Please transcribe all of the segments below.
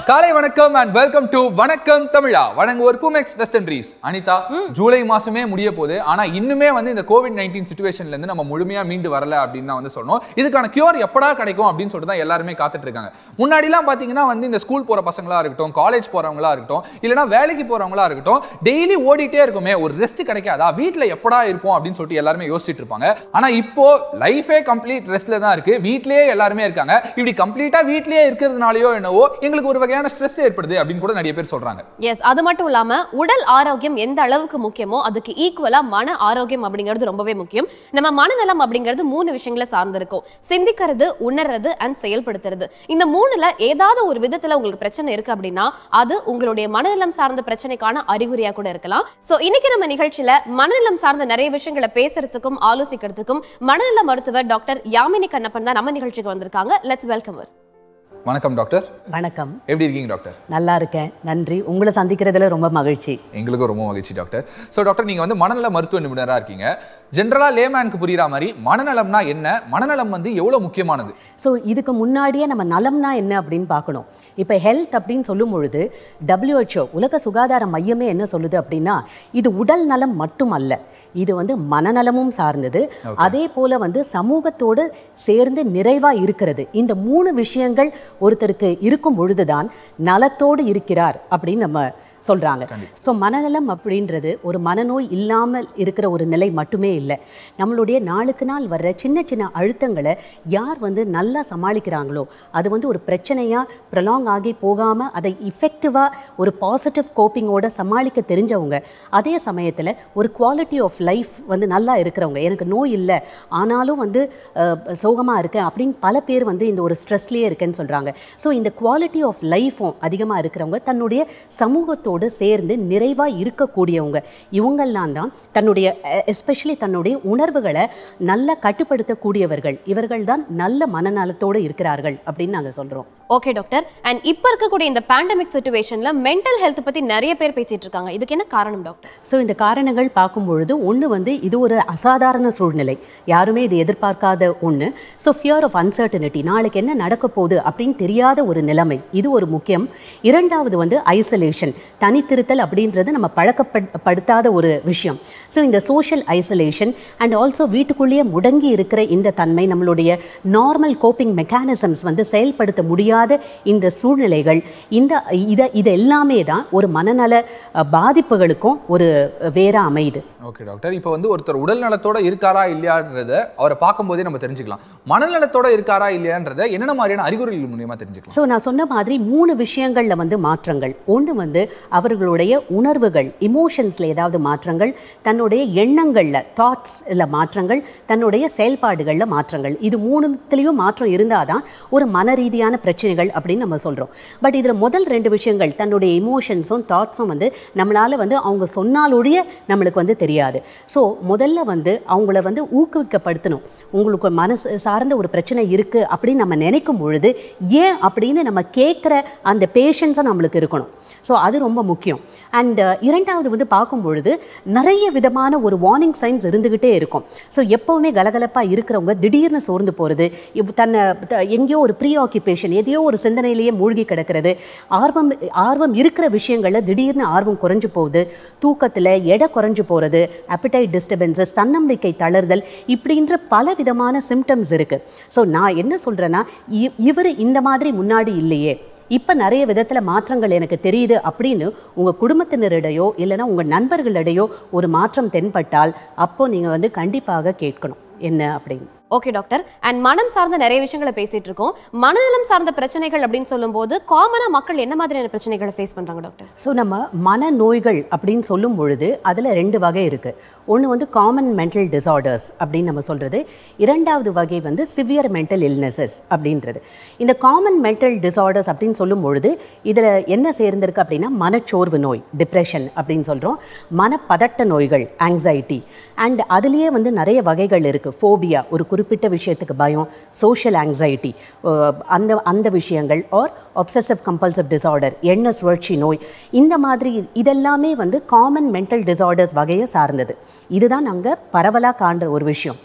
காலை வணக்கம் and welcome to வணக்கம் தமிழா வழங்குவோர் பூமெக்ஸ் வெஸ்டர்ன் ரீஸ் அனிதா ஜூலை மாசமே முடிய போகுது ஆனா இன்னுமே வந்து இந்த கோவிட் நைன்டீன் சுச்சுவேஷன்ல இருந்து நம்ம முழுமையா மீண்டு வரல அப்படின்னு தான் வந்து சொன்னோம் இதுக்கான கியூர் எப்படா கிடைக்கும் அப்படின்னு சொல்லிட்டு தான் எல்லாருமே காத்துட்டு இருக்காங்க முன்னாடிலாம் பாத்தீங்கன்னா வந்து இந்த ஸ்கூல் போற பசங்களா இருக்கட்டும் காலேஜ் போறவங்களா இருக்கட்டும் இல்லைன்னா வேலைக்கு போறவங்களா இருக்கட்டும் டெய்லி ஓடிட்டே இருக்குமே ஒரு ரெஸ்ட் கிடைக்காதா வீட்ல எப்படா இருப்போம் அப்படின்னு சொல்லிட்டு எல்லாருமே யோசிச்சுட்டு இருப்பாங்க ஆனா இப்போ லைஃபே கம்ப்ளீட் ரெஸ்ட்ல தான் இருக்கு வீட்லயே எல்லாருமே இருக்காங்க இப்படி கம்ப்ளீட்டா வீட்லயே இருக்கிறதுனாலயோ என்னவோ எங்களுக்கு ஒரு வகையான ஸ்ட்ரெஸ் ஏற்படுது அப்படின்னு கூட நிறைய பேர் சொல்றாங்க எஸ் அது மட்டும் இல்லாம உடல் ஆரோக்கியம் எந்த அளவுக்கு முக்கியமோ அதுக்கு ஈக்குவலா மன ஆரோக்கியம் அப்படிங்கிறது ரொம்பவே முக்கியம் நம்ம மனநலம் அப்படிங்கிறது மூணு விஷயங்களை சார்ந்திருக்கும் சிந்திக்கிறது உணர்றது அண்ட் செயல்படுத்துறது இந்த மூணுல ஏதாவது ஒரு விதத்துல உங்களுக்கு பிரச்சனை இருக்கு அப்படின்னா அது உங்களுடைய மனநலம் சார்ந்த பிரச்சனைக்கான அறிகுறியா கூட இருக்கலாம் சோ இன்னைக்கு நம்ம நிகழ்ச்சியில மனநலம் சார்ந்த நிறைய விஷயங்களை பேசுறதுக்கும் ஆலோசிக்கிறதுக்கும் மனநல மருத்துவர் டாக்டர் யாமினி கண்ணப்பன் தான் நம்ம நிகழ்ச்சிக்கு வந்திருக்காங்க லெட்ஸ் வெல்கம் வணக்கம் டாக்டர் வணக்கம் எப்படி இருக்கீங்க டாக்டர் நல்லா இருக்கேன் நன்றி உங்களை சந்திக்கிறதுல ரொம்ப மகிழ்ச்சி எங்களுக்கும் ரொம்ப மகிழ்ச்சி டாக்டர் ஸோ டாக்டர் நீங்க வந்து மனநல மருத்துவ நிபுணரா இருக்கீங்க ஜென்ரலா லேமேனுக்கு புரியுற மாதிரி மனநலம்னா என்ன மனநலம் வந்து எவ்வளவு முக்கியமானது ஸோ இதுக்கு முன்னாடியே நம்ம நலம்னா என்ன அப்படின்னு பார்க்கணும் இப்போ ஹெல்த் அப்படின்னு சொல்லும் பொழுது WHO உலக சுகாதார மையமே என்ன சொல்லுது அப்படின்னா இது உடல் நலம் மட்டும் அல்ல இது வந்து மனநலமும் சார்ந்தது அதே போல வந்து சமூகத்தோடு சேர்ந்து நிறைவா இருக்கிறது இந்த மூணு விஷயங்கள் ஒருத்தருக்கு இருக்கும் பொழுதுதான் நலத்தோடு இருக்கிறார் அப்படின்னு நம்ம சொல்றாங்க கண்டிப்பா. ஸோ மனநலம் அப்படின்றது ஒரு மனநோய் இல்லாமல் இருக்கிற ஒரு நிலை மட்டுமே இல்லை நம்மளுடைய நாளுக்கு நாள் வர்ற சின்ன சின்ன அழுத்தங்களை யார் வந்து நல்லா சமாளிக்கிறாங்களோ அது வந்து ஒரு பிரச்சனையாக ப்ரலாங் ஆகி போகாமல் அதை இஃபெக்டிவாக ஒரு பாசிட்டிவ் கோப்பிங்கோட சமாளிக்க தெரிஞ்சவங்க அதே சமயத்தில் ஒரு குவாலிட்டி ஆஃப் லைஃப் வந்து நல்லா இருக்கிறவங்க எனக்கு நோய் இல்லை ஆனாலும் வந்து சோகமாக இருக்கேன் அப்படின்னு பல பேர் வந்து இந்த ஒரு ஸ்ட்ரெஸ்லேயே இருக்கேன்னு சொல்கிறாங்க ஸோ இந்த குவாலிட்டி ஆஃப் லைஃப்பும் அதிகமாக இருக்கிறவங்க தன்னுடைய சமூகத்தோடு சேர்ந்து நிறைவாக இருக்கக்கூடியவங்க இவங்கெல்லாம் தான் தன்னுடைய எஸ்பெஷலி தன்னுடைய உணர்வுகளை நல்லா கட்டுப்படுத்தக்கூடியவர்கள் இவர்கள் தான் நல்ல மனநலத்தோடு இருக்கிறார்கள் அப்படின்னு நாங்கள் சொல்கிறோம் ஓகே டாக்டர் அண்ட் இப்ப இருக்கக்கூடிய இந்த பேண்டமிக் சுச்சுவேஷன்ல மென்டல் ஹெல்த் பத்தி நிறைய பேர் பேசிட்டு இருக்காங்க இதுக்கு என்ன காரணம் டாக்டர் ஸோ இந்த காரணங்கள் பார்க்கும் பொழுது ஒன்று வந்து இது ஒரு அசாதாரண சூழ்நிலை யாருமே இது எதிர்பார்க்காத ஒன்று ஸோ ஃபியர் ஆஃப் அன்சர்டனிட்டி நாளைக்கு என்ன நடக்க போகுது அப்படின்னு தெரியாத ஒரு நிலைமை இது ஒரு முக்கியம் இரண்டாவது வந்து ஐசோலேஷன் தனித்திருத்தல் அப்படின்றது நம்ம பழக்கப்படுத்தாத ஒரு விஷயம் ஸோ இந்த சோஷியல் ஐசோலேஷன் அண்ட் ஆல்சோ வீட்டுக்குள்ளேயே முடங்கி இருக்கிற இந்த தன்மை நம்மளுடைய நார்மல் கோப்பிங் மெக்கானிசம்ஸ் வந்து செயல்படுத்த முடியாத இந்த சூழ்நிலைகள் இந்த இதை இது எல்லாமே தான் ஒரு மனநல அஹ், பாதிப்புகளுக்கும் ஒரு வேற அமையுது ஓகே டாக்டர் இப்போ வந்து ஒருத்தர் உடல் நலத்தோட இருக்காரா இல்லையான்றத அவரை பார்க்கும்போதே நம்ம தெரிஞ்சுக்கலாம் மனநலத்தோட இருக்காரா இல்லையான்றத என்னென்ன மாதிரியான அறிகுறிகள் மூலியமா தெரிஞ்சுக்கலாம் ஸோ நான் சொன்ன மாதிரி மூணு விஷயங்களில் வந்து மாற்றங்கள் ஒன்று வந்து அவர்களுடைய உணர்வுகள் இமோஷன்ஸில் ஏதாவது மாற்றங்கள் தன்னுடைய எண்ணங்களில் தாட்ஸில் மாற்றங்கள் தன்னுடைய செயல்பாடுகளில் மாற்றங்கள் இது மூணுத்துலேயும் மாற்றம் இருந்தால் தான் ஒரு மன ரீதியான பிரச்சனைகள் அப்படின்னு நம்ம சொல்கிறோம் பட் இதில் முதல் ரெண்டு விஷயங்கள் தன்னுடைய இமோஷன்ஸும் தாட்ஸும் வந்து நம்மளால் வந்து அவங்க சொன்னாலொழிய நம்மளுக்கு வந்து தெரியாது ஸோ முதல்ல வந்து அவங்கள வந்து ஊக்குவிக்கப்படுத்தணும் உங்களுக்கு மனசு சார்ந்த ஒரு பிரச்சனை இருக்குது அப்படின்னு நம்ம நினைக்கும் பொழுது ஏன் அப்படின்னு நம்ம கேட்குற அந்த பேஷன்ஸும் நம்மளுக்கு இருக்கணும் ஸோ அது ரொம்ப முக்கியம் அண்ட் இரண்டாவது வந்து பார்க்கும் பொழுது நிறைய விதமான ஒரு வார்னிங் சைன்ஸ் இருந்துக்கிட்டே இருக்கும் ஸோ எப்போவுமே கலகலப்பாக இருக்கிறவங்க திடீர்னு சோர்ந்து போகிறது தன்னை த- எங்கேயோ ஒரு ப்ரீ ஆக்கியபேஷன் எதையோ ஒரு சிந்தனையிலேயே மூழ்கி கிடக்கிறது ஆர்வம் ஆர்வம் இருக்கிற விஷயங்களில் திடீர்னு ஆர்வம் குறைஞ்சு போகுது தூக்கத்தில் எடை குறைஞ்சு போகிறது appetite டிஸ்டர்பன்சஸ் தன்னம்பிக்கை தளர்தல் இப்படின்ற பல விதமான சிம்டம்ஸ் இருக்குது ஸோ நான் என்ன சொல்கிறேன்னா இவர் இந்த மாதிரி முன்னாடி இல்லையே இப்போ நிறைய விதத்தில் மாற்றங்கள் எனக்கு தெரியுது அப்படின்னு உங்கள் குடும்பத்தினரிடையோ இல்லைன்னா உங்கள் நண்பர்களிடையோ ஒரு மாற்றம் தென்பட்டால் அப்போ நீங்கள் வந்து கண்டிப்பாக கேட்கணும் என்ன அப்படின்னு ஓகே டாக்டர் அண்ட் மனம் சார்ந்த நிறைய விஷயங்களை பேசிட்டு இருக்கோம் மனநலம் சார்ந்த பிரச்சனைகள் அப்படின்னு சொல்லும்போது காமனா மக்கள் என்ன மாதிரியான பிரச்சனைகளை ஃபேஸ் பண்றாங்க டாக்டர் ஸோ நம்ம மனநோய்கள் அப்படின்னு சொல்லும் பொழுது அதில் ரெண்டு வகை இருக்குது ஒன்று வந்து காமன் மென்டல் டிசார்டர்ஸ் அப்படின்னு நம்ம சொல்கிறது இரண்டாவது வகை வந்து சிவியர் மென்டல் இல்னஸஸ் அப்படின்றது இந்த காமன் மென்டல் டிசார்டர்ஸ் அப்படின்னு சொல்லும் பொழுது இதில் என்ன சேர்ந்திருக்கு அப்படின்னா மனச்சோர்வு நோய் டிப்ரெஷன் அப்படின்னு சொல்கிறோம் மனப்பதட்ட நோய்கள் ஆங்ஸைட்டி அண்ட் அதுலேயே வந்து நிறைய வகைகள் இருக்குது ஃபோபியா ஒரு குறிப்பிட்ட விஷயத்துக்கு பயம் சோஷியல் ஆங்ஸைட்டி அந்த அந்த விஷயங்கள் ஆர் obsessive கம்பல்சிவ் டிசார்டர் எண்ண சுழற்சி நோய் இந்த மாதிரி இதெல்லாமே வந்து காமன் மென்டல் டிசார்டர்ஸ் வகையை சார்ந்தது இதுதான் நாங்கள் பரவலாக காண்ற ஒரு விஷயம்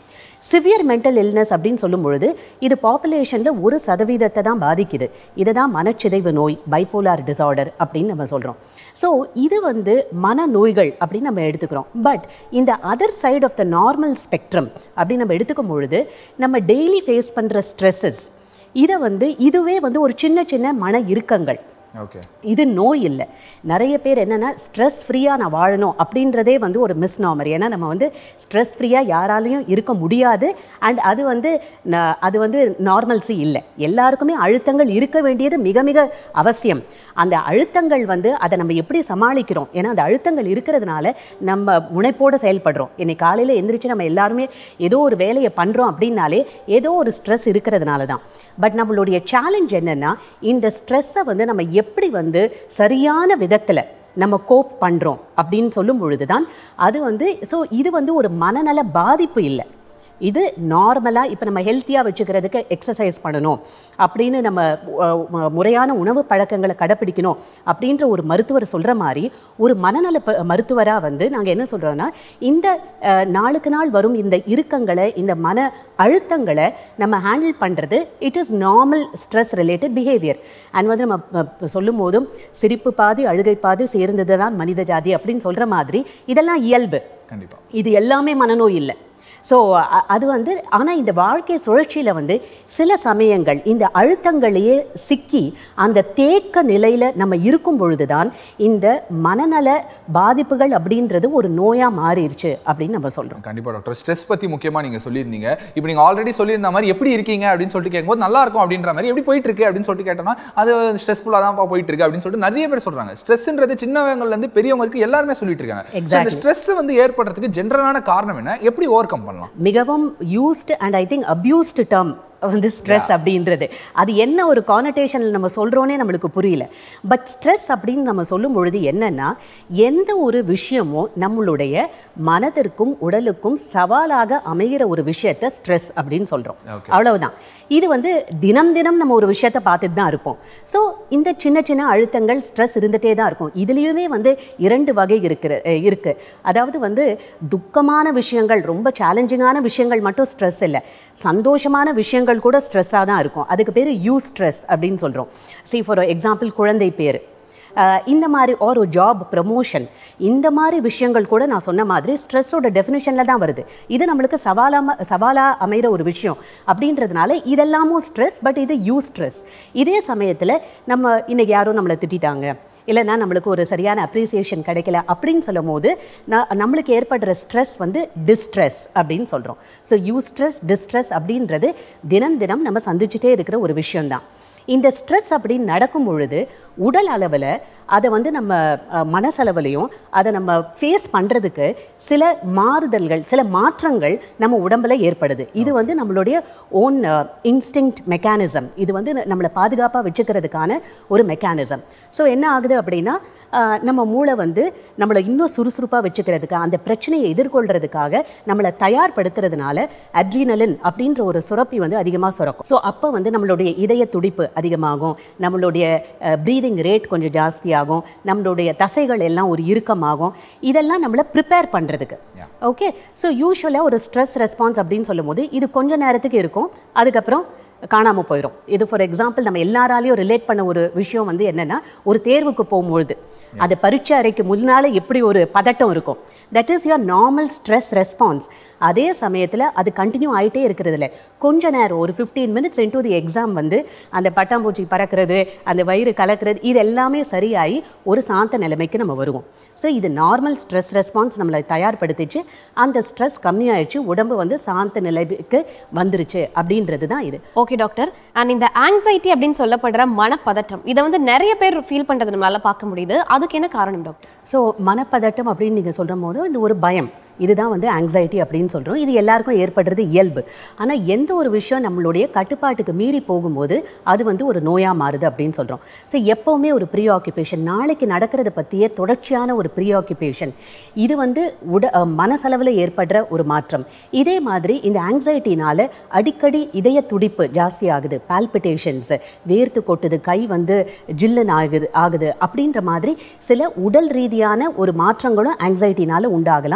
சிவியர் மென்டல் இல்னஸ் அப்படின்னு சொல்லும் பொழுது இது பாப்புலேஷனில் ஒரு சதவீதத்தை தான் பாதிக்குது இதை தான் மனச்சிதைவு நோய் பைப்போலார் டிசார்டர் அப்படின்னு நம்ம சொல்கிறோம் ஸோ இது வந்து மனநோய்கள் அப்படின்னு நம்ம எடுத்துக்கிறோம் பட் இந்த other side of the normal spectrum அப்படின்னு நம்ம எடுத்துக்கும் பொழுது நம்ம டெய்லி ஃபேஸ் பண்ணுற ஸ்ட்ரெஸ்ஸஸ் இதை வந்து இதுவே வந்து ஒரு சின்ன சின்ன மன இறுக்கங்கள் ஓகே இது நோய் இல்லை நிறைய பேர் என்னென்னா ஸ்ட்ரெஸ் ஃப்ரீயாக நான் வாழணும் அப்படின்றதே வந்து ஒரு மிஸ்நாமர் ஏன்னா நம்ம வந்து ஸ்ட்ரெஸ் ஃப்ரீயாக யாராலையும் இருக்க முடியாது அண்ட் அது வந்து ந- அது வந்து நார்மல்சி இல்லை எல்லாருக்குமே அழுத்தங்கள் இருக்க வேண்டியது மிக மிக அவசியம் அந்த அழுத்தங்கள் வந்து அதை நம்ம எப்படி சமாளிக்கிறோம் ஏன்னா அந்த அழுத்தங்கள் இருக்கிறதுனால நம்ம முனைப்போடு செயல்படுறோம் இன்னைக்கு காலையில் எந்திரிச்சு நம்ம எல்லாருமே ஏதோ ஒரு வேலையை பண்ணுறோம் அப்படின்னாலே ஏதோ ஒரு ஸ்ட்ரெஸ் இருக்கிறதுனால தான் பட் நம்மளுடைய சேலஞ்ச் என்னென்னா இந்த ஸ்ட்ரெஸ்ஸை வந்து நம்ம எப்படி வந்து சரியான விதத்தில் நம்ம கோப் பண்ணுறோம் அப்படின்னு சொல்லும் பொழுது தான் அது வந்து ஸோ இது வந்து ஒரு மனநல பாதிப்பு இல்லை இது நார்மலாக இப்போ நம்ம ஹெல்த்தியாக வச்சுக்கிறதுக்கு எக்ஸசைஸ் பண்ணணும் அப்படின்னு நம்ம அஹ், ம- முறையான உணவு பழக்கங்களை கடைப்பிடிக்கணும் அப்படின்ற ஒரு மருத்துவர் சொல்கிற மாதிரி ஒரு மனநல ப- மருத்துவராக வந்து நாங்கள் என்ன சொல்கிறோன்னா இந்த அஹ், நாளுக்கு நாள் வரும் இந்த இறுக்கங்களை இந்த மன அழுத்தங்களை நம்ம ஹேண்டில் பண்ணுறது it is normal stress related behaviour and வந்து நம்ம ப- ப- சொல்லும் போதும் சிரிப்பு பாதி அழுகை பாதி சேர்ந்தது தான் மனித ஜாதி அப்படின்னு சொல்கிற மாதிரி இதெல்லாம் இயல்பு கண்டிப்பா இது எல்லாமே மனநோய் இல்லை ஸோ அது வந்து ஆனால் இந்த வாழ்க்கை சுழற்சியில் வந்து சில சமயங்கள் இந்த அழுத்தங்களையே சிக்கி அந்த தேக்க நிலையில் நம்ம இருக்கும் பொழுது தான் இந்த மனநல பாதிப்புகள் அப்படின்றது ஒரு நோயாக மாறிடுச்சு அப்படின்னு நம்ம சொல்கிறோம் கண்டிப்பா டாக்டர் ஸ்ட்ரெஸ் பத்தி முக்கியமா நீங்க சொல்லியிருந்தீங்க இப்போ நீங்க ஆல்ரெடி சொல்லியிருந்த மாதிரி எப்படி இருக்கீங்க அப்படின்னு சொல்லிட்டு கேட்கும்போது நல்லா இருக்கும் அப்படின்ற மாதிரி எப்படி போயிட்டு இருக்கு அப்படின்னு சொல்லிட்டு கேட்டோம்னா அது ஸ்ட்ரெஸ்ஃபுல்லா தான் போயிட்டு இருக்கு அப்படின்னு சொல்லிட்டு நிறைய பேர் சொல்றாங்க ஸ்ட்ரெஸ்ன்றது சின்னவங்கல இருந்து பெரியவங்க வரைக்கும் எல்லாருமே சொல்லிட்டு இருக்காங்க So, இந்த Exactly. ஸ்ட்ரெஸ் வந்து ஏற்படுறதுக்கு ஜென்ரலான காரணம் என்ன எப்படி ஓவர் கம் பண்ணலாம் மிகவும் used and I think abused term வந்து ஸ்ட்ரெஸ் அப்படின்றது அது என்ன ஒரு கானடேஷனில் நம்ம சொல்கிறோன்னே நம்மளுக்கு புரியல பட் ஸ்ட்ரெஸ் அப்படின்னு நம்ம சொல்லும் பொழுது என்னன்னா எந்த ஒரு விஷயமும் நம்மளுடைய மனதிற்கும் உடலுக்கும் சவாலாக அமைகிற ஒரு விஷயத்தை ஸ்ட்ரெஸ் அப்படின்னு சொல்கிறோம் Okay. அவ்வளவுதான் இது வந்து தினம் தினம் நம்ம ஒரு விஷயத்தை பார்த்துட்டு தான் இருப்போம் ஸோ இந்த சின்ன சின்ன அழுத்தங்கள் ஸ்ட்ரெஸ் இருந்துகிட்டே தான் இருக்கும் இதுலேயுமே வந்து இரண்டு வகை இருக்கிற அஹ் இருக்கு அதாவது வந்து துக்கமான விஷயங்கள் ரொம்ப சேலஞ்சிங்கான விஷயங்கள் மட்டும் ஸ்ட்ரெஸ் இல்லை சந்தோஷமான விஷயங்கள் கூட ஸ்ட்ரெஸ்ஸாக தான் இருக்கும் அதுக்கு பேர் யூ ஸ்ட்ரெஸ் அப்படின்னு சொல்கிறோம் சி ஃபார் எக்ஸாம்பிள் குழந்தை பேர் அஹ் இந்த மாதிரி ஒரு ஜாப் ப்ரமோஷன் இந்த மாதிரி விஷயங்கள் கூட நான் சொன்ன மாதிரி ஸ்ட்ரெஸ்ஸோட டெஃபினிஷனில் தான் வருது இது நம்மளுக்கு சவாலாம சவாலாக அமைகிற ஒரு விஷயம் அப்படின்றதுனால இதெல்லாமும் ஸ்ட்ரெஸ் பட் இது யூ ஸ்ட்ரெஸ் இதே சமயத்தில் நம்ம இன்னைக்கு யாரும் நம்மளை திட்டிட்டாங்க இல்லைன்னா நம்மளுக்கு ஒரு சரியான அப்ரிசியேஷன் கிடைக்கல அப்படின்னு சொல்லும் போது நான் நம்மளுக்கு ஏற்படுற ஸ்ட்ரெஸ் வந்து டிஸ்ட்ரெஸ் அப்படின்னு சொல்கிறோம் ஸோ யூ ஸ்ட்ரெஸ் டிஸ்ட்ரெஸ் அப்படின்றது தினம் தினம் நம்ம சந்திச்சுட்டே இருக்கிற ஒரு விஷயம்தான் இந்த ஸ்ட்ரெஸ் அப்படின்னு நடக்கும் பொழுது உடல் அளவில் அதை வந்து நம்ம அஹ், மனசளவுலையும் அதை நம்ம ஃபேஸ் பண்ணுறதுக்கு சில மாறுதல்கள் சில மாற்றங்கள் நம்ம உடம்புல ஏற்படுது இது வந்து நம்மளுடைய ஓன் இன்ஸ்டிங் மெக்கானிசம் இது வந்து நம்மளை பாதுகாப்பாக வச்சுக்கிறதுக்கான ஒரு மெக்கானிசம் ஸோ என்ன ஆகுது அப்படின்னா அஹ், நம்ம மூளை வந்து நம்மளை இன்னும் சுறுசுறுப்பாக வச்சுக்கிறதுக்கு அந்த பிரச்சனையை எதிர்கொள்றதுக்காக நம்மளை தயார்படுத்துறதுனால அட்ரினலின் அப்படின்ற ஒரு சுரப்பி வந்து அதிகமாக சுரக்கும் ஸோ அப்போ வந்து நம்மளுடைய இதய துடிப்பு அதிகமாகும் நம்மளுடைய ப்ரீதிங் ரேட் கொஞ்சம் ஜாஸ்தியாகும் நம்மளுடைய தசைகள் எல்லாம் ஒரு இறுக்கமாகும் இதெல்லாம் நம்மளை ப்ரிப்பேர் பண்ணுறதுக்கு Yeah. ஓகே ஸோ யூஸ்வலாக ஒரு ஸ்ட்ரெஸ் ரெஸ்பான்ஸ் அப்படின்னு சொல்லும்போது இது கொஞ்ச நேரத்துக்கு இருக்கும் அதுக்கப்புறம் காணாமல் போயிடும் இது ஃபார் எக்ஸாம்பிள் நம்ம எல்லாராலையும் ரிலேட் பண்ண ஒரு விஷயம் வந்து என்னென்னா ஒரு தேர்வுக்கு போகும்பொழுது அது பரீட்சை அறைக்கு முன்னால எப்படி ஒரு பதட்டம் இருக்கும் that is your normal stress response அதே சமயத்தில் அது கண்டினியூ ஆகிட்டே இருக்கிறது இல்லை கொஞ்ச நேரம் ஒரு fifteen minutes into the exam வந்து அந்த பட்டாம்பூச்சி பறக்கிறது அந்த வயிறு கலக்கிறது இது எல்லாமே சரியாகி ஒரு சாந்த நிலைமைக்கு நம்ம வருவோம் ஸோ இது நார்மல் ஸ்ட்ரெஸ் ரெஸ்பான்ஸ் நம்மளை தயார்படுத்திச்சு அந்த ஸ்ட்ரெஸ் கம்மியாயிடுச்சு உடம்பு வந்து சாந்த நிலைக்கு வந்துருச்சு அப்படின்றது தான் இது ஓகே டாக்டர் அண்ட் இந்த ஆங்ஸைட்டி அப்படின்னு சொல்லப்படுற மனப்பதற்றம் இதை வந்து நிறைய பேர் ஃபீல் பண்றது நம்மளால பார்க்க முடியுது அதுக்கு என்ன காரணம் டாக்டர் ஸோ மனப்பதட்டம் அப்படின்னு நீங்கள் சொல்கிற போது இது ஒரு பயம் இதுதான் வந்து ஆங்ஸைட்டி அப்படின்னு சொல்கிறோம் இது எல்லாருக்கும் ஏற்படுறது இயல்பு ஆனால் எந்த ஒரு விஷயம் நம்மளுடைய கட்டுப்பாட்டுக்கு மீறி போகும்போது அது வந்து ஒரு நோயாக மாறுது அப்படின்னு சொல்கிறோம் ஸோ எப்போவுமே ஒரு ப்ரீ ஆக்குபேஷன் நாளைக்கு நடக்கிறத பற்றிய தொடர்ச்சியான ஒரு ப்ரீ ஆக்குபேஷன் இது வந்து உட அஹ், மனசளவில் ஏற்படுற ஒரு மாற்றம் இதே மாதிரி இந்த ஆங்ஸைட்டினால அடிக்கடி இதய துடிப்பு ஜாஸ்தி ஆகுது பால்பிட்டேஷன்ஸ் வேர்த்து கொட்டுது கை வந்து ஜில்லுன்னு ஆகுது ஆகுது அப்படின்ற மாதிரி சில உடல் ரீதியான ஒரு மாற்றங்களும் ஆங்ஸைட்டினால உண்டாகலாம்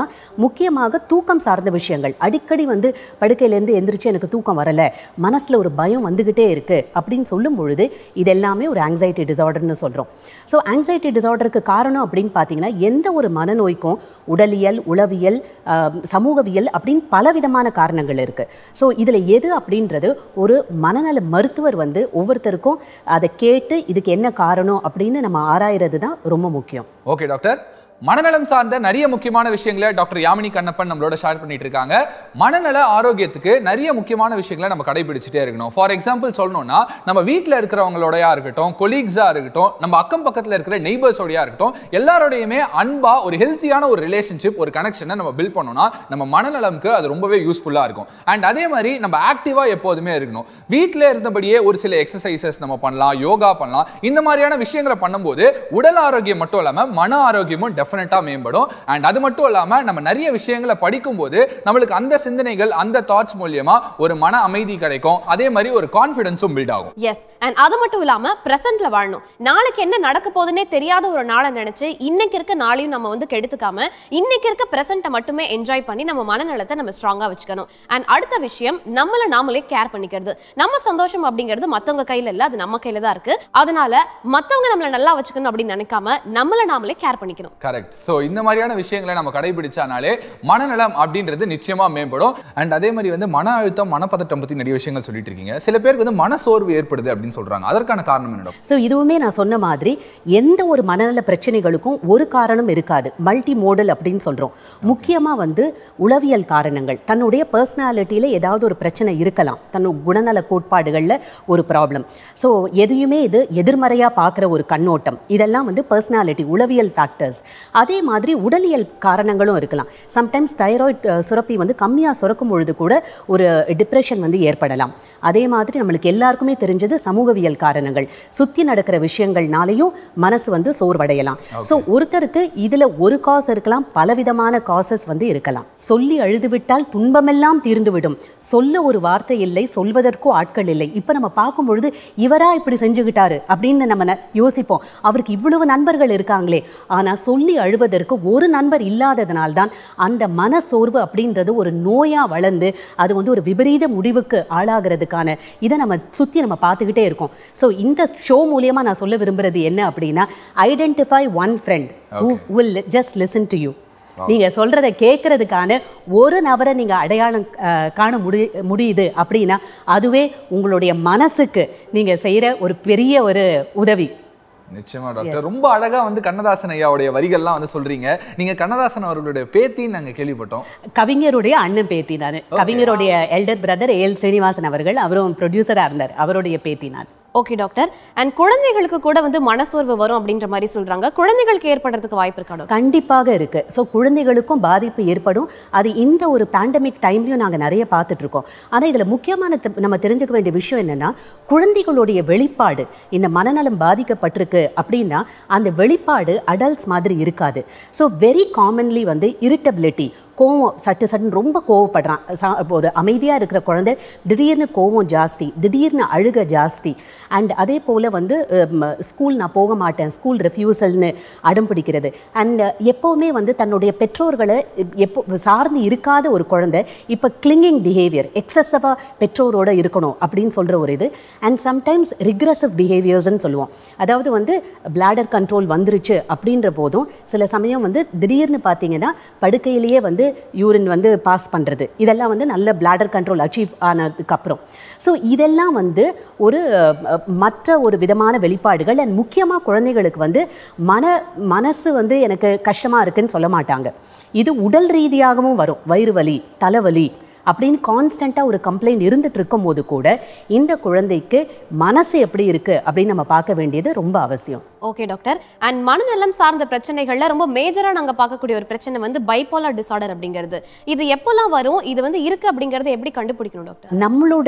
முக்கியமாக தூக்கம் சார்ந்த விஷயங்கள் அடிக்கடி வந்து படுக்கையிலேருந்து எந்திரிச்சு எனக்கு தூக்கம் வரல மனசுல ஒரு பயம் வந்துகிட்டே இருக்கு அப்படின்னு சொல்லும் பொழுது இது எல்லாமே ஒரு ஆங்ஸைட்டி டிசார்டர்னு சொல்றோம் ஸோ ஆங்ஸைட்டி டிசார்டருக்கு காரணம் அப்படின்னு பார்த்தீங்கன்னா எந்த ஒரு மனநோய்க்கும் உடலியல் உளவியல் ஆஹ், சமூகவியல் அப்படின்னு பலவிதமான காரணங்கள் இருக்கு ஸோ இதில் எது அப்படின்றது ஒரு மனநல மருத்துவர் வந்து ஒவ்வொருத்தருக்கும் அதை கேட்டு இதுக்கு என்ன காரணம் அப்படின்னு நம்ம ஆராயிறது தான் ரொம்ப முக்கியம் ஓகே டாக்டர் மனநலம் சார்ந்த நிறைய முக்கியமான விஷயங்களை டாக்டர் யாமினி கண்ணப்பன் நம்மளோட ஷேர் பண்ணிட்டு இருக்காங்க மனநல ஆரோக்கியத்துக்கு நிறைய முக்கியமான விஷயங்களை நம்ம கடைபிடிச்சிட்டே இருக்கணும் ஃபார் எக்ஸாம்பிள் சொல்லணும்னா நம்ம வீட்டில் இருக்கிறவங்களோடயா இருக்கட்டும் கொலீக்ஸா இருக்கட்டும் நம்ம அக்கம் பக்கத்தில் இருக்கிற நெய்பர்ஸோடயா இருக்கட்டும் எல்லாரோடையுமே அன்பா ஒரு ஹெல்த்தியான ஒரு ரிலேஷன்ஷிப் ஒரு கனெக்ஷனை நம்ம பில்ட் பண்ணோம்னா நம்ம மனநலம்க்கு அது ரொம்பவே யூஸ்ஃபுல்லா இருக்கும் அண்ட் அதே மாதிரி நம்ம ஆக்டிவா எப்போதுமே இருக்கணும் வீட்டில் இருந்தபடியே ஒரு சில எக்ஸசைசஸ் நம்ம பண்ணலாம் யோகா பண்ணலாம் இந்த மாதிரியான விஷயங்களை பண்ணும்போது உடல் ஆரோக்கியம் மட்டும் இல்லாம மன ஆரோக்கியமும் டெஃபினட்டா மேம்படும் அண்ட் அது மட்டும் இல்லாம நம்ம நிறைய விஷயங்களை படிக்கும்போது நம்மளுக்கு அந்த சிந்தனைகள் அந்த தாட்ஸ் மூலியமா ஒரு மன அமைதி கிடைக்கும் அதே மாதிரி ஒரு கான்ஃபிடன்ஸும் பில்ட் ஆகும் எஸ் அண்ட் அது மட்டும் இல்லாம பிரசன்ட்ல வாழணும் நாளைக்கு என்ன நடக்க போகுதுன்னே தெரியாத ஒரு நாளை நினைச்சு இன்னைக்கு இருக்க நாளையும் நம்ம வந்து கெடுத்துக்காம இன்னைக்கு இருக்க பிரசன்ட்டை மட்டுமே என்ஜாய் பண்ணி நம்ம மனநலத்தை நம்ம ஸ்ட்ராங்கா வச்சுக்கணும் அண்ட் அடுத்த விஷயம் நம்மள நாமளே கேர் பண்ணிக்கிறது நம்ம சந்தோஷம் அப்படிங்கிறது மத்தவங்க கையில இல்ல அது நம்ம கையில தான் இருக்கு அதனால மத்தவங்க நம்மள நல்லா வச்சுக்கணும் அப்படின்னு நினைக்காம நம்மள நாமளே கேர் பண்ணிக்கணும் கரெக்ட் ஸோ இந்த மாதிரியான விஷயங்களை நம்ம கடைபிடிச்சானாலே மனநலம் அப்படின்றது நிச்சயமா மேம்படும் அண்ட் அதே மாதிரி வந்து மன அழுத்தம் மனப்பதட்டம் பத்தி நிறைய விஷயங்கள் சொல்லிட்டு இருக்கீங்க சில பேருக்கு வந்து மனசோர்வு ஏற்படுது அப்படின்னு சொல்றாங்க அதற்கான காரணம் என்ன டாக்டர்? ஸோ இதுவுமே நான் சொன்ன மாதிரி எந்த ஒரு மனநல பிரச்சனைகளுக்கும் ஒரு காரணம் இருக்காது மல்டி மோடல் அப்படின்னு சொல்கிறோம் முக்கியமாக வந்து உளவியல் காரணங்கள் தன்னுடைய பர்சனாலிட்டியில் ஏதாவது ஒரு பிரச்சனை இருக்கலாம் தன் குணநல கோட்பாடுகளில் ஒரு ப்ராப்ளம் ஸோ எதையுமே இது எதிர்மறையாக பார்க்குற ஒரு கண்ணோட்டம் இதெல்லாம் வந்து பர்சனாலிட்டி உளவியல் ஃபேக்டர்ஸ் அதே மாதிரி உடலியல் காரணங்களும் இருக்கலாம் சம்டைம்ஸ் தைராய்ட் சுரப்பி வந்து கம்மியாக சுரக்கும் பொழுது கூட ஒரு டிப்ரெஷன் வந்து ஏற்படலாம் அதே மாதிரி நம்மளுக்கு எல்லாருக்குமே தெரிஞ்சது சமூகவியல் காரணங்கள் சுற்றி நடக்கிற விஷயங்கள்னாலையும் மனசு வந்து சோர்வடையலாம் ஸோ ஒருத்தருக்கு இதில் ஒரு காஸ் இருக்கலாம் பலவிதமான காசஸ் வந்து இருக்கலாம் சொல்லி அழுதுவிட்டால் துன்பமெல்லாம் தீர்ந்துவிடும் சொல்ல ஒரு வார்த்தை இல்லை சொல்வதற்கோ ஆட்கள் இல்லை இப்போ நம்ம பார்க்கும் பொழுது இவரா இப்படி செஞ்சுக்கிட்டாரு அப்படின்னு நம்ம ந- யோசிப்போம் அவருக்கு இவ்வளவு நண்பர்கள் இருக்காங்களே ஆனால் சொல்லி அழுவதற்கு ஒரு நண்பர் இல்லாததனால்தான் அந்த மன சோர்வு அப்படின்றது ஒரு நோயா வளர்ந்து அது வந்து ஒரு விபரீத முடிவுக்கு ஆளாகிறதுக்கான இதை நம்ம சுற்றி நம்ம பார்த்துக்கிட்டே இருக்கோம் ஸோ இந்த ஷோ மூலியமா நான் சொல்ல விரும்புறது என்ன அப்படின்னா identify one friend who will just listen to you நீங்க சொல்றத கேட்கறதுக்கான ஒரு நபரை நீங்க அடையாளம் அஹ், காண முடி முடியுது அப்படின்னா அதுவே உங்களுடைய மனசுக்கு நீங்க செய்யற ஒரு பெரிய ஒரு உதவி நிச்சயமா டாக்டர் ரொம்ப அழகா வந்து கண்ணதாசன் ஐயாவுடைய வரிகள்லாம் வந்து சொல்றீங்க நீங்க கண்ணதாசன் அவர்களுடைய பேத்தின்னு நாங்க கேள்விப்பட்டோம் கவிஞருடைய அண்ணன் பேத்தி நான் கவிஞருடைய எல்டர் பிரதர் ஏஎல் ஸ்ரீனிவாசன் அவர்கள் அவரும் ப்ரொடியூசரா இருந்தார் அவருடைய பேத்தி நான் ஓகே டாக்டர் அண்ட் குழந்தைகளுக்கு கூட வந்து மனசோர்வு வரும் அப்படின்ற மாதிரி சொல்றாங்க குழந்தைகளுக்கு ஏற்படுறதுக்கு வாய்ப்பு இருக்கா டாக்டர் கண்டிப்பாக இருக்கு ஸோ குழந்தைகளுக்கும் பாதிப்பு ஏற்படும் அது இந்த ஒரு பேண்டமிக் டைம்லையும் நாங்கள் நிறைய பார்த்துட்டு இருக்கோம் ஆனால் இதில் முக்கியமான தெ- நம்ம தெரிஞ்சுக்க வேண்டிய விஷயம் என்னன்னா குழந்தைகளுடைய வெளிப்பாடு இந்த மனநலம் பாதிக்கப்பட்டிருக்கு அப்படின்னா அந்த வெளிப்பாடு அடல்ட்ஸ் மாதிரி இருக்காது ஸோ வெரி காமன்லி வந்து இரிட்டபிலிட்டி கோவம் சட்டு சட்டுன்னு ரொம்ப கோவப்படுறான் சா- இப்போ ஒரு அமைதியாக இருக்கிற குழந்தை திடீர்னு கோவம் ஜாஸ்தி திடீர்னு அழுக ஜாஸ்தி அண்ட் அதே போல் வந்து ஸ்கூல் நான் போக மாட்டேன் ஸ்கூல் ரெஃப்யூசல்னு அடம் பிடிக்கிறது அண்ட் எப்போவுமே வந்து தன்னுடைய பெற்றோர்களை எப்போ சார்ந்து இருக்காத ஒரு குழந்தை இப்போ கிளிங்கிங் பிஹேவியர் எக்ஸசிவாக பெற்றோரோட இருக்கணும் அப்படின்னு சொல்கிற ஒரு இது அண்ட் சம்டைம்ஸ் ரிக்ரெசிவ் பிஹேவியர்ஸ்னு சொல்லுவோம் அதாவது வந்து பிளாடர் கண்ட்ரோல் வந்துருச்சு அப்படின்ற போதும் சில சமயம் வந்து திடீர்னு பார்த்தீங்கன்னா படுக்கையிலேயே வந்து யூரின் வந்து பாஸ் பண்ணுறது இதெல்லாம் வந்து நல்ல பிளாடர் கண்ட்ரோல் அச்சீவ் ஆனதுக்கப்புறம் ஸோ இதெல்லாம் வந்து ஒரு அஹ், மற்ற ஒரு விதமான வெளிப்பாடுகள் அண்ட் முக்கியமாக குழந்தைகளுக்கு வந்து மன மனசு வந்து எனக்கு கஷ்டமாக இருக்குன்னு சொல்ல மாட்டாங்க இது உடல் ரீதியாகவும் வரும் வயிறு வலி தலைவலி அப்படின்னு கான்ஸ்டண்ட்டாக ஒரு கம்ப்ளைண்ட் இருந்துட்டு இருக்கும் போது கூட இந்த குழந்தைக்கு மனசு எப்படி இருக்கு அப்படின்னு நம்ம பார்க்க வேண்டியது ரொம்ப அவசியம் ஓகே டாக்டர் அண்ட் மனநலம் சார்ந்த பிரச்சனைகள்ல ரொம்ப மேஜரா நாங்க பார்க்கக்கூடிய ஒரு பிரச்சனை வந்து பைப்போலார் டிசார்டர் அப்படிங்கிறது இது எப்போல்லாம் வரும் இது வந்து இருக்கு அப்படிங்கறத எப்படி கண்டுபிடிக்கணும் டாக்டர் நம்மளுடைய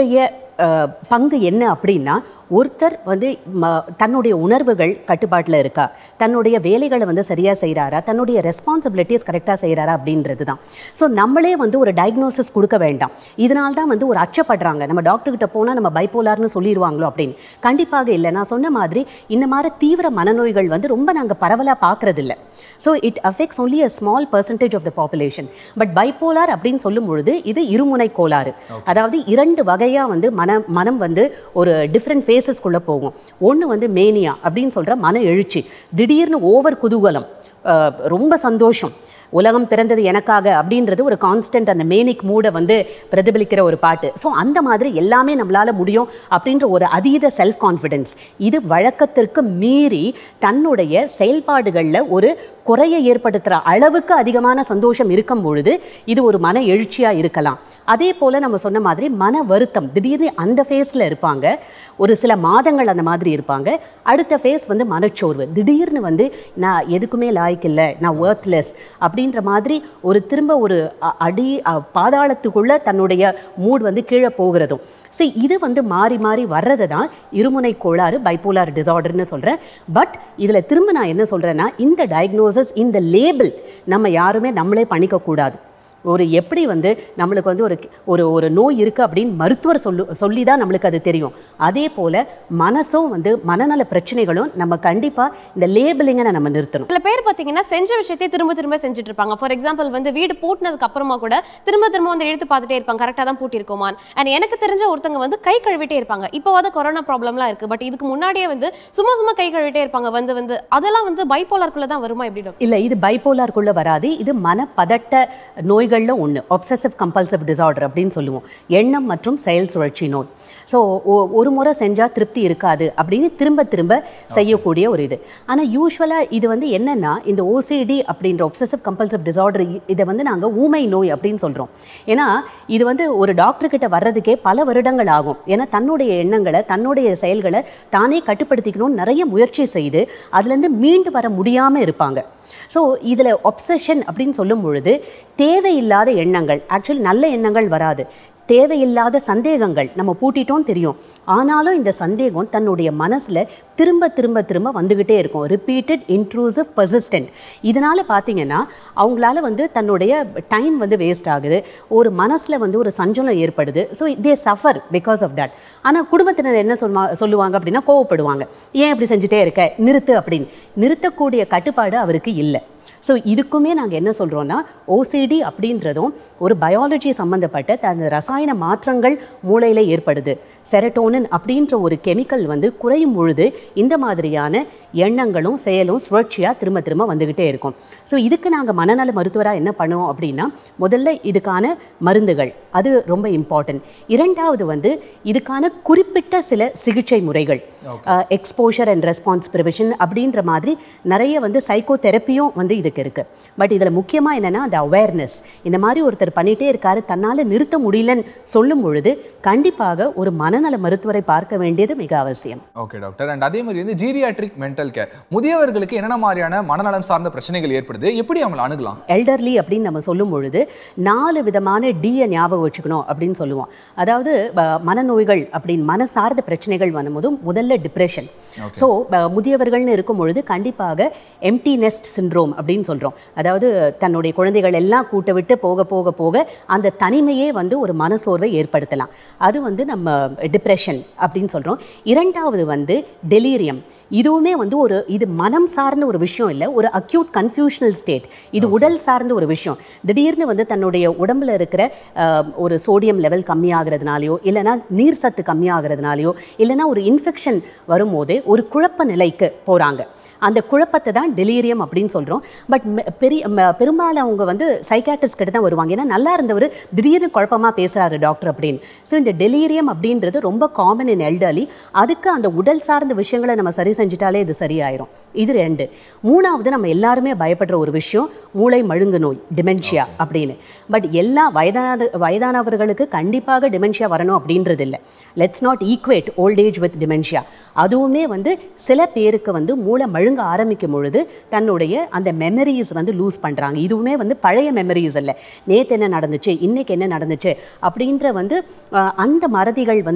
அஹ், பங்கு என்ன அப்படின்னா ஒருத்தர் வந்து ம- தன்னுடைய உணர்வுகள் கட்டுப்பாட்டில் இருக்கா தன்னுடைய வேலைகளை வந்து சரியாக செய்கிறாரா தன்னுடைய ரெஸ்பான்சிபிலிட்டிஸ் கரெக்டாக செய்கிறாரா அப்படின்றது தான் ஸோ நம்மளே வந்து ஒரு டயக்னோசிஸ் கொடுக்க வேண்டாம் இதனால தான் வந்து ஒரு அச்சப்படுறாங்க நம்ம டாக்டர்கிட்ட போனால் நம்ம பைப்போலார்னு சொல்லிடுவாங்களோ அப்படின்னு கண்டிப்பாக இல்லை நான் சொன்ன மாதிரி இந்த மாதிரி தீவிர மனநோய்கள் வந்து ரொம்ப நாங்கள் பரவலாக பார்க்கறதில்ல so it affects only a small percentage of the population but bipolar அப்படின்னு சொல்லும் பொழுது இது இருமுனை கோளாறு அதாவது இரண்டு வகையாக வந்து மன மனம் வந்து ஒரு டிஃப்ரெண்ட் ஃபேஸஸ்குள்ளே போகும் ஒன்று வந்து மேனியா அப்படின்னு சொல்கிற மன எழுச்சி திடீர்னு ஓவர் குதூகலம் அஹ், ரொம்ப சந்தோஷம் உலகம் பிறந்தது எனக்காக அப்படின்றது ஒரு கான்ஸ்டன்ட் அந்த மேனிக் மூடை வந்து பிரதிபலிக்கிற ஒரு பாட்டு ஸோ அந்த மாதிரி எல்லாமே நம்மளால முடியும் அப்படின்ற ஒரு அதீத செல்ஃப் கான்ஃபிடென்ஸ் இது வழக்கத்திற்கு மீறி தன்னுடைய செயல்பாடுகளில் ஒரு குறைய ஏற்படுத்துகிற அளவுக்கு அதிகமான சந்தோஷம் இருக்கும் பொழுது இது ஒரு மன எழுச்சியாக இருக்கலாம் அதே போல் நம்ம சொன்ன மாதிரி மன வருத்தம் திடீர்னு அந்த ஃபேஸில் இருப்பாங்க ஒரு சில மாதங்கள் அந்த மாதிரி இருப்பாங்க அடுத்த ஃபேஸ் வந்து மனச்சோர்வு திடீர்னு வந்து நான் எதுக்குமே லாய்க்கு இல்லை நான் ஒர்த்லெஸ் அப்படின்ற மாதிரி ஒரு திரும்ப ஒரு அ- அடி அ, பாதாளத்துக்குள்ள தன்னுடைய மூட் வந்து கீழே போகிறதும் சரி இது வந்து மாறி மாறி வர்றது தான் இருமுனை கோளாறு பைப்போலார் டிசார்டர்னு சொல்கிறேன் பட் இதில் திரும்ப நான் என்ன சொல்கிறேன்னா இந்த டயக்னோசிஸ் இந்த லேபிள் நம்ம யாருமே நம்மளே பண்ணிக்க கூடாது ஒரு எப்படி வந்து நம்மளுக்கு வந்து ஒரு ஒரு ஒரு நோய் இருக்குது அப்படின்னு மருத்துவர் சொல்லு சொல்லி தான் நம்மளுக்கு அது தெரியும் அதே போல் மனசும் வந்து மனநல பிரச்சனைகளும் நம்ம கண்டிப்பாக இந்த லேபிளிங்கை நம்ம நிறுத்தணும் சில பேர் பாத்தீங்கன்னா செஞ்ச விஷயத்தை திரும்ப திரும்ப செஞ்சுட்டு இருப்பாங்க ஃபார் எக்ஸாம்பிள் வந்து வீடு பூட்டினதுக்கு அப்புறமா கூட திரும்ப திரும்ப வந்து எடுத்து பார்த்துட்டே இருப்பாங்க கரெக்டாக தான் பூட்டிருக்கோமான் அண்ட் எனக்கு தெரிஞ்ச ஒருத்தங்க வந்து கை கழுவிட்டே இருப்பாங்க இப்போ வந்து கொரோனா ப்ராப்ளம்லாம் இருக்கு பட் இதுக்கு முன்னாடியே வந்து சும்மா சும்மா கை கழுவிட்டே இருப்பாங்க வந்து வந்து அதெல்லாம் வந்து பைப்போலார்க்குள்ள தான் வருமா எப்படி டாக்டர் இல்லை இது பைப்போலாருக்குள்ளே வராது இது மனப்பதட்ட நோய்களில் ஒன்று obsessive கம்பல்சிவ் டிசார்டர் அப்படின்னு சொல்லுவோம் எண்ணம் மற்றும் செயல் சுழற்சி நோய் ஸோ ஒரு முறை செஞ்சால் திருப்தி இருக்காது அப்படின்னு திரும்ப திரும்ப செய்யக்கூடிய ஒரு இது ஆனால் யூஸ்வலாக இது வந்து என்னென்னா இந்த ஓசிடி அப்படின்ற obsessive கம்பல்சிவ் டிசார்டர் இதை வந்து நாங்கள் ஊமை நோய் அப்படின்னு சொல்கிறோம் ஏன்னா இது வந்து ஒரு டாக்டர் கிட்ட வர்றதுக்கே பல வருடங்கள் ஆகும் ஏன்னா தன்னுடைய எண்ணங்களை தன்னுடைய செயல்களை தானே கட்டுப்படுத்திக்கணும்னு நிறைய முயற்சி செய்து அதுலேருந்து மீண்டு வர முடியாமல் இருப்பாங்க ஸோ இதில் ஒப்சஷன் அப்படின்னு சொல்லும் பொழுது தேவையில்லாத எண்ணங்கள் ஆக்சுவலி நல்ல எண்ணங்கள் வராது தேவையில்லாத சந்தேகங்கள் நம்ம பூட்டிட்டோம் தெரியும் ஆனாலும் இந்த சந்தேகம் தன்னுடைய மனசில் திரும்ப திரும்ப திரும்ப வந்துக்கிட்டே இருக்கும் ரிப்பீட்டட் இன்ட்ரூசிவ் பர்சிஸ்டன்ட் இதனால் பார்த்தீங்கன்னா அவங்களால வந்து தன்னுடைய டைம் வந்து வேஸ்ட் ஆகுது ஒரு மனசில் வந்து ஒரு சஞ்சலம் ஏற்படுது so they suffer because of that ஆனால் குடும்பத்தினர் என்ன சொல்லுவா சொல்லுவாங்க அப்படின்னா கோவப்படுவாங்க ஏன் இப்படி செஞ்சுட்டே இருக்க நிறுத்து அப்படின்னு நிறுத்தக்கூடிய கட்டுப்பாடு அவருக்கு இல்லை ஸோ இதுக்குமே நாங்கள் என்ன சொல்கிறோன்னா ஓசிடி அப்படின்றதும் ஒரு பயாலஜி சம்மந்தப்பட்ட அந்த ரசாயன மாற்றங்கள் மூளையில் ஏற்படுது செரட்டோனின் அப்படின்ற ஒரு கெமிக்கல் வந்து குறையும் பொழுது இந்த மாதிரியான எண்ணங்களும் செயலும் சுழற்சியாக திரும்ப திரும்ப வந்துக்கிட்டே இருக்கும் ஸோ இதுக்கு நாங்கள் மனநல மருத்துவராக என்ன பண்ணுவோம் அப்படின்னா முதல்ல இதுக்கான மருந்துகள் அது ரொம்ப இம்பார்ட்டன்ட் இரண்டாவது வந்து இதுக்கான குறிப்பிட்ட சில சிகிச்சை முறைகள் எக்ஸ்போஷர் அண்ட் ரெஸ்பான்ஸ் ப்ரிவிஷன் அப்படின்ற மாதிரி நிறைய வந்து சைக்கோ தெரப்பியும் வந்து இதுக்கு இருக்குது பட் இதில் முக்கியமாக என்னென்னா அந்த அவேர்னஸ் இந்த மாதிரி ஒருத்தர் பண்ணிகிட்டே இருக்காரு தன்னால் நிறுத்த முடியலன்னு சொல்லும் பொழுது கண்டிப்பாக ஒரு மனநல மருத்துவரை பார்க்க வேண்டியது மிக அவசியம் ஓகே டாக்டர் அண்ட் அதே மாதிரி வந்து ஜீரியாட்ரிக் மென்டல் கேர் முதியவர்களுக்கு என்னென்ன மாதிரியான மனநலம் சார்ந்த பிரச்சனைகள் ஏற்படுது எப்படி அவங்களை அணுகலாம் எல்டர்லி அப்படின்னு நம்ம சொல்லும் பொழுது நாலு விதமான டியை ஞாபகம் வச்சுக்கணும் அப்படின்னு சொல்லுவோம் அதாவது ப- மனநோய்கள் அப்படின்னு மன சார்ந்த பிரச்சனைகள் வரும்போது முதல்ல டிப்ரெஷன் ஸோ முதியவர்கள்னு இருக்கும் பொழுது கண்டிப்பாக எம்டி நெஸ்ட் சிண்ட்ரோம் அப்படின்னு சொல்கிறோம் அதாவது தன்னுடைய குழந்தைகள் எல்லாம் கூட்ட விட்டு போக போக போக அந்த தனிமையே வந்து ஒரு மனசோர்வை ஏற்படுத்தலாம் அது வந்து நம்ம டிப்ரெஷன் அப்படின்னு சொல்கிறோம் இரண்டாவது வந்து டெலீரியம் இதுவுமே வந்து ஒரு இது மனம் சார்ந்த ஒரு விஷயம் இல்லை ஒரு அக்யூட் கன்ஃபியூஷனல் ஸ்டேட் இது உடல் சார்ந்த ஒரு விஷயம் திடீர்னு வந்து தன்னுடைய உடம்புல இருக்கிற அஹ், ஒரு சோடியம் லெவல் கம்மியாகிறதுனாலையோ இல்லைன்னா நீர் சத்து கம்மியாகிறதுனாலையோ இல்லைன்னா ஒரு இன்ஃபெக்ஷன் வரும்போதே ஒரு குழப்ப நிலைக்கு போகிறாங்க அந்த குழப்பத்தை தான் டெலீரியம் அப்படின்னு சொல்கிறோம் பட் பெரிய ம- பெரும்பாலும் அவங்க வந்து சைக்காட்ரிஸ்ட் கிட்ட தான் வருவாங்க ஏன்னா நல்லா இருந்தவர் திடீர்னு குழப்பமாக பேசுகிறாரு டாக்டர் அப்படின்னு ஸோ இந்த டெலீரியம் அப்படின்றது ரொம்ப காமன் இன் எல்டர்லி அதுக்கு அந்த உடல் சார்ந்த விஷயங்களை நம்ம சரி செஞ்சிட்டாலே இது சரியாயிரும் இது ரெண்டு மூணாவது நம்ம எல்லாருமே பயப்படுற ஒரு விஷயம் மூளை மழுங்கு நோய் டிமென்ஷியா அப்படின்னு பட் எல்லா வயதான வயதானவர்களுக்கு கண்டிப்பாக டிமென்ஷியா வரணும் அப்படின்றது இல்லை let's not equate old age with dementia அதுவுமே வந்து சில பேருக்கு வந்து மூளை மழுங்க ஆரம்பிக்கும் பொழுது தன்னுடைய அந்த மெமரிஸ் வந்து லூஸ் பண்ணுறாங்க இதுவுமே வந்து பழைய மெமரிஸ் இல்லை நேற்று என்ன நடந்துச்சு இன்னைக்கு என்ன நடந்துச்சு அப்படின்ற வந்து அஹ், அந்த மறதிகள் வந்து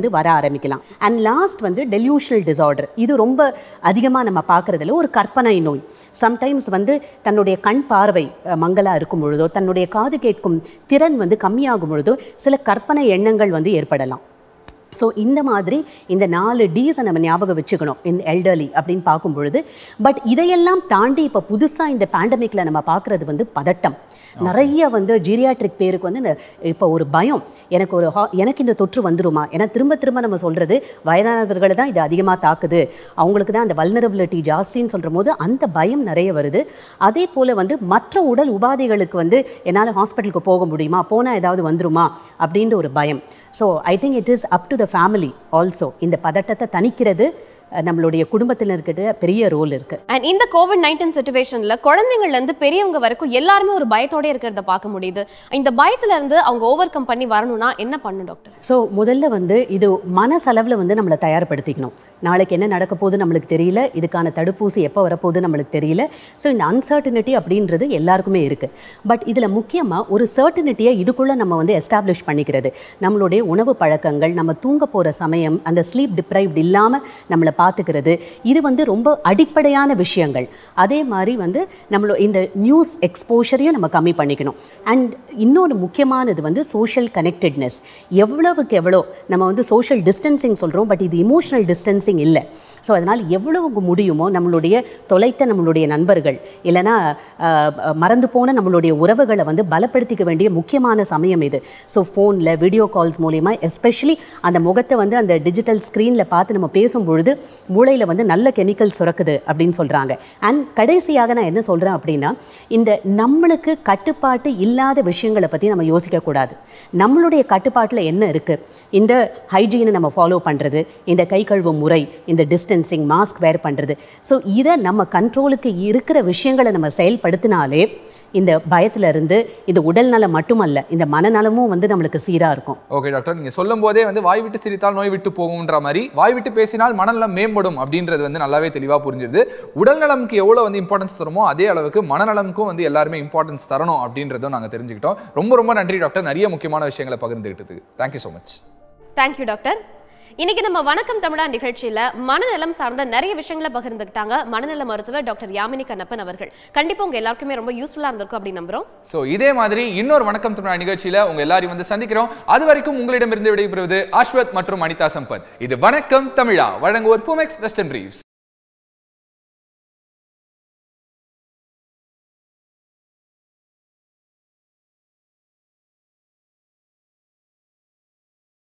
வந்து வர ஆரம்பிக்கலாம் அண்ட் லாஸ்ட் வந்து டெல்யூஷனல் டிசார்டர் இது ரொம்ப அதிகமாக நம்ம பார்க்குறதுல ஒரு கற்பனை நோய் சம்டைம்ஸ் வந்து தன்னுடைய கண் பார்வை அஹ், மங்கலா இருக்கும் பொழுதோ தன்னுடைய காது கேட்கும் திறன் வந்து கம்மியாகும் பொழுதோ சில கற்பனை எண்ணங்கள் வந்து ஏற்படலாம் ஸோ இந்த மாதிரி இந்த நாலு டீஸை நம்ம ஞாபகம் வச்சுக்கணும் இந்த எல்டர்லி அப்படின்னு பார்க்கும் பொழுது பட் இதையெல்லாம் தாண்டி இப்போ புதுசாக இந்த பேண்டமிக்கில் நம்ம பார்க்குறது வந்து பதட்டம் நிறைய வந்து ஜீரியாட்ரிக் பேருக்கு வந்து இந்த இப்போ ஒரு பயம் எனக்கு ஒரு ஹா- எனக்கு இந்த தொற்று வந்துருமா ஏன்னா திரும்ப திரும்ப நம்ம சொல்கிறது வயதானவர்களை தான் இது அதிகமாக தாக்குது அவங்களுக்கு தான் அந்த வல்னரபிலிட்டி ஜாஸ்தின்னு சொல்கிற போது அந்த பயம் நிறைய வருது அதே போல் வந்து மற்ற உடல் உபாதைகளுக்கு வந்து என்னால் ஹாஸ்பிட்டலுக்கு போக முடியுமா போனால் ஏதாவது வந்துருமா அப்படின்ற ஒரு பயம் so I think it is up to the family also இந்த பதட்டத்தை தணிக்கிறது அஹ், நம்மளுடைய குடும்பத்தினர்கிட்ட பெரிய ரோல் இருக்குது அண்ட் இந்த கோவிட் நைன்டீன் சுச்சுவேஷன்ல குழந்தைங்கள்ல இருந்து பெரியவங்க வரைக்கும் எல்லாருமே ஒரு பயத்தோட இருக்கிறத பார்க்க முடியுது இந்த பயத்துல இருந்து அவங்க ஓவர் கம் பண்ணி வரணும்னா என்ன பண்ணும் டாக்டர் ஸோ முதல்ல வந்து இது மனசளவில் வந்து நம்மளை தயார்படுத்திக்கணும் நாளைக்கு என்ன நடக்க போகுது நம்மளுக்கு தெரியல இதுக்கான தடுப்பூசி எப்போ வரப்போகுது நம்மளுக்கு தெரியல ஸோ இந்த அன்சர்டினிட்டி அப்படின்றது எல்லாருக்குமே இருக்குது பட் இதில் முக்கியமாக ஒரு சர்டினிட்டியை இதுக்குள்ளே நம்ம வந்து எஸ்டாப்ளிஷ் பண்ணிக்கிறது நம்மளுடைய உணவு பழக்கங்கள் நம்ம தூங்க போகிற சமயம் அந்த ஸ்லீப் டிப்ரைவ்ட் இல்லாமல் நம்மளை பார்த்துக்கிறது இது வந்து ரொம்ப அடிப்படையான விஷயங்கள் அதே மாதிரி வந்து நம்மளோ இந்த நியூஸ் எக்ஸ்போஷரையும் நம்ம கம்மி பண்ணிக்கணும் அண்ட் இன்னொரு முக்கியமானது வந்து சோஷியல் கனெக்டட்னஸ் எவ்வளவுக்கு எவ்வளோ நம்ம வந்து சோஷியல் டிஸ்டன்சிங் சொல்கிறோம் பட் இது இமோஷனல் டிஸ்டன்சிங் இல்லை ஸோ அதனால் எவ்வளவு முடியுமோ நம்மளுடைய தொலைத்த நம்மளுடைய நண்பர்கள் இல்லைன்னா அஹ், அஹ், மறந்து போன நம்மளுடைய உறவுகளை வந்து பலப்படுத்திக்க வேண்டிய முக்கியமான சமயம் இது ஸோ ஃபோனில் வீடியோ கால்ஸ் மூலிமா எஸ்பெஷலி அந்த முகத்தை வந்து அந்த டிஜிட்டல் ஸ்க்ரீனில் பார்த்து நம்ம பேசும் பொழுது மூளையில் வந்து நல்ல கெமிக்கல் சுரக்குது அப்படின்னு சொல்கிறாங்க அண்ட் கடைசியாக நான் என்ன சொல்கிறேன் அப்படின்னா இந்த நம்மளுக்கு கட்டுப்பாட்டு இல்லாத விஷயங்களை பற்றி நம்ம யோசிக்கக்கூடாது நம்மளுடைய கட்டுப்பாட்டில் என்ன இருக்குது இந்த ஹைஜீனை நம்ம ஃபாலோ பண்ணுறது இந்த கை கழுவும் முறை இந்த டிஸ்டன்சிங் மாஸ்க் வேர் பண்ணுறது ஸோ இதை நம்ம கண்ட்ரோலுக்கு இருக்கிற விஷயங்களை நம்ம செயல்படுத்தினாலே இந்த பயத்துல இருந்து இந்த உடல் நலம் மட்டுமல்ல இந்த மனநலமும் வந்து நம்மளுக்கு சீராக இருக்கும் ஓகே டாக்டர் நீங்க சொல்லும் போதே வந்து வாய் விட்டு சிரித்தால் நோய் விட்டு போகும்ன்ற மாதிரி வாய் விட்டு பேசினால் மனநலம் மேம்படும் அப்படின்றது வந்து நல்லாவே தெளிவா புரிஞ்சிருது உடல் நலமுக்கு எவ்வளவு வந்து இம்பார்ட்டன்ஸ் தருமோ அதே அளவுக்கு மனநலமுக்கும் வந்து எல்லாருமே இம்பார்ட்டன்ஸ் தரணும் அப்படின்றதும் நாங்க தெரிஞ்சுக்கிட்டோம் ரொம்ப ரொம்ப நன்றி டாக்டர் நிறைய முக்கியமான விஷயங்களை பகிர்ந்துகிட்டதுக்கு thank you so much thank you doctor இன்னைக்கு நம்ம வணக்கம் தமிழா நிகழ்ச்சியில மனநலம் சார்ந்த நிறைய விஷயங்களை பகிர்ந்துக்கிட்டாங்க மனநல மருத்துவர் டாக்டர் யாமினி கண்ணப்பன் அவர்கள் கண்டிப்பா உங்க எல்லாருக்குமே ரொம்ப யூஸ்ஃபுல்லா இருந்திருக்கும் அப்படின்னு நம்புறோம் ஸோ இதே மாதிரி இன்னொரு வணக்கம் தமிழ் நிகழ்ச்சியில உங்க எல்லாரையும் வந்து சந்திக்கிறோம் அது வரைக்கும் உங்களிடமிருந்து விடைபெறுவது அஸ்வத் மற்றும் அனிதா சம்பத் இது வணக்கம் தமிழா வழங்குவோர் புமெக்ஸ் வெஸ்டர்ன் ரீவ்ஸ்